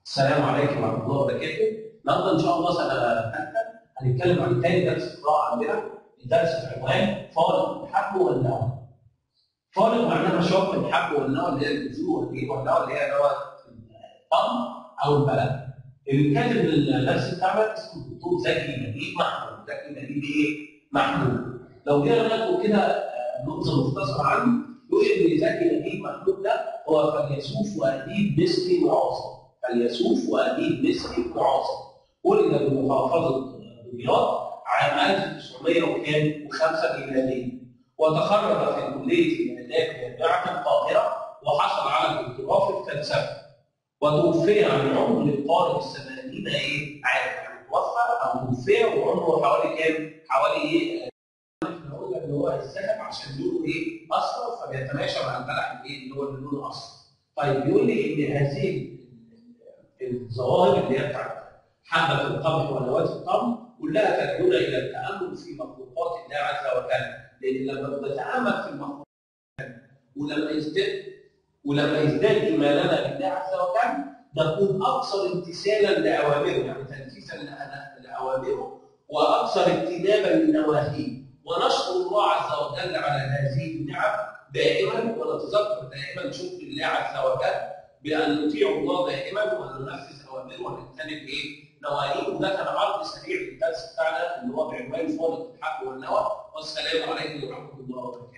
السلام عليكم ورحمه الله وبركاته. النهارده ان شاء الله سنه ثالثه هنتكلم عن ثاني درس قراءه عندنا الدرس بعنوان فارق الحب والنوى. فارق معناها شق الحب والنوى اللي هي الجذور والايه والنوى اللي هي نوى الطم او البلد. اللي كاتب الدرس بتاعنا اسمه الدكتور زكي نجيب محمود، زكي نجيب ايه؟ محمود. لو جينا ناخد كده نبذه مختصره عنه يقول ان زكي نجيب محمود ده هو فيلسوف واديب مصري معاصر. فيلسوف واديب مصري معاصر. ولد بمحافظه دمياط عام 1905 ميلاديا. وتخرج في كليه الاداب جامعه القاهره وحصل على الدكتوراه في الفلسفه. وتوفي عن عمر القارئ الثمانين ايه عام يعني توفى او توفي وعمره حوالي كام؟ حوالي ايه؟ احنا قلنا ان هو الذهب عشان لونه ايه؟ اصفر فبيتماشى مع البلح الايه؟ اللي هو اللي لونه اصفر. طيب بيقول لي ان هذه الظواهر اللي هي بتاعت حبه القمح ونواه القمح كلها تدعونا الى التامل في مخلوقات الله عز وجل لان لما بنتامل في المخلوقات ولما يزداد ولما يزداد ايماننا بالله عز وجل نكون اكثر امتثالا لاوامره يعني تنفيذا لاوامره واكثر اجتنابا لنواهيه ونشكر الله عز وجل على هذه النعم دائما ونتذكر دائما شكر الله عز وجل بان نطيع الله دائما وننفذ اوامره ونجتنب ايه؟ نواهيه وده كان عرض سريع للدرس بتاعنا اللي هو بعنوان فارق الحق والنوى والسلام عليكم ورحمه الله وبركاته.